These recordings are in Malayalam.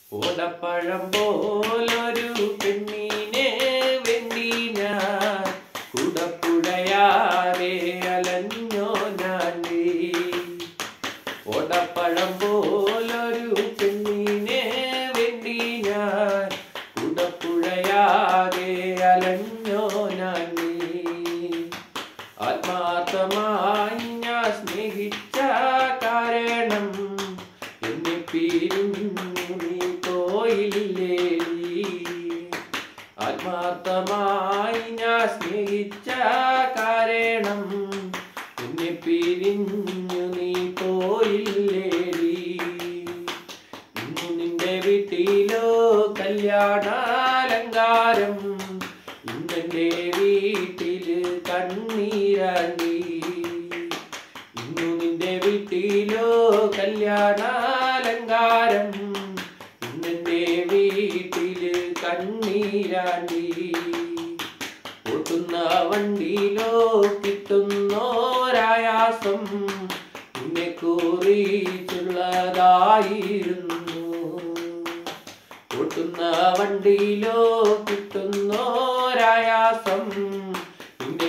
ഓടപ്പഴം പോലൊരു പെണ്ണിനെ വേണ്ടി ഞാൻ കുടപ്പുഴയാറെ അലഞ്ഞോ ഞാനേ ഓടപ്പഴം പോലൊരു പെണ്ണിനെ വേണ്ടി ഞാൻ കുടപ്പുഴയാകെ അലഞ്ഞോ ഞാനേ ആത്മാർത്ഥമായി ഞാൻ സ്നേഹിച്ച കാരണം എന്നെ പിരിഞ്ഞു നീ പോയില്ലേ ആത്മാർത്ഥമായി ഞാൻ സ്നേഹിച്ച കാരണം എന്നെ പിരിഞ്ഞു നീ പോയില്ലേടി ഇന്നു നിന്റെ വീട്ടിലോ കല്യാണാലങ്കാരം ഇന്നെന്റെ വീട്ടില് കണ്ണീരാണ്ടി ഇന്നു നിന്റെ വീട്ടിലോ കല്യാണാലങ്കാരം ഇന്നെന്റെ വീട്ടില് കണ്ണീരാണ്ടി ഓട്ടുന്ന വണ്ടിയിലോ കിട്ടുന്നോരായാസം നിന്നെ കുറിച്ചുള്ളതായിരുന്നു ഓട്ടുന്ന വണ്ടിയിലോ കിട്ടുന്നോരായാസം നിന്നെ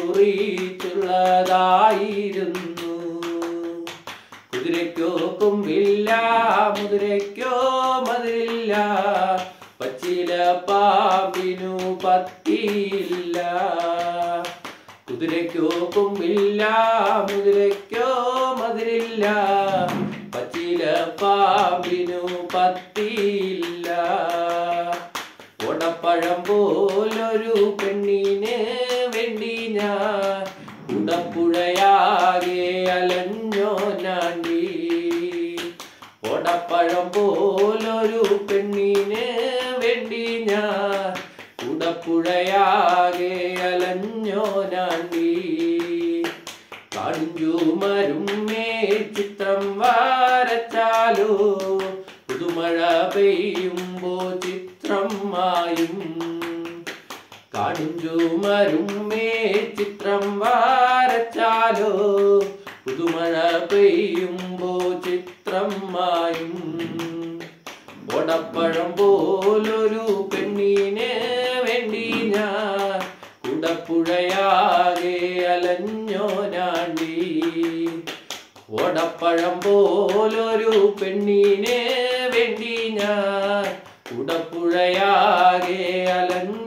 കുറിച്ചുള്ളതായിരുന്നു കുതിരയ്ക്കോ കൊമ്പില്ല മുതിരയ്ക്കോ മതിലില്ല പച്ചില പാമ്പിനു പത്തിയില്ല കുതിരയ്ക്കോ കൊമ്പില്ല മുതിരയ്ക്കോ മതിലില്ല പച്ചില പാമ്പിനു പത്തിയില്ല ഓടപ്പഴം പോലൊരു പെണ്ണിനെ വേണ്ടി ഞാൻ ഉടപ്പുഴയാകെ അലഞ്ഞോ നാണ്ടി ഓടപ്പഴം പോലൊരു പെണ്ണിനെ വേണ്ടി ഞാൻ ഉടപ്പുഴയാകെ അലഞ്ഞോ നാണ്ടി കാടിഞ്ചുമരുമേ ചിത്രം വരച്ചാലോ പുതുമഴ പെയ്യുമ്പോ ചിത്രം മായും കാടിഞ്ചുമരുമേ ചിത്രം വരച്ചാലോ പുതുമഴ പെയ്യുമ്പോ ചിത്രം മായും ഓടപ്പഴം പോലൊരു പെണ്ണിനെ വേണ്ടി ഞാൻ കുടപ്പുഴയാകെ അലഞ്ഞോ നാണ്ടി ഓടപ്പഴം പോലൊരു പെണ്ണിനെ വേണ്ടി ഞാൻ കുടപ്പുഴയാകെ അലഞ്ഞോ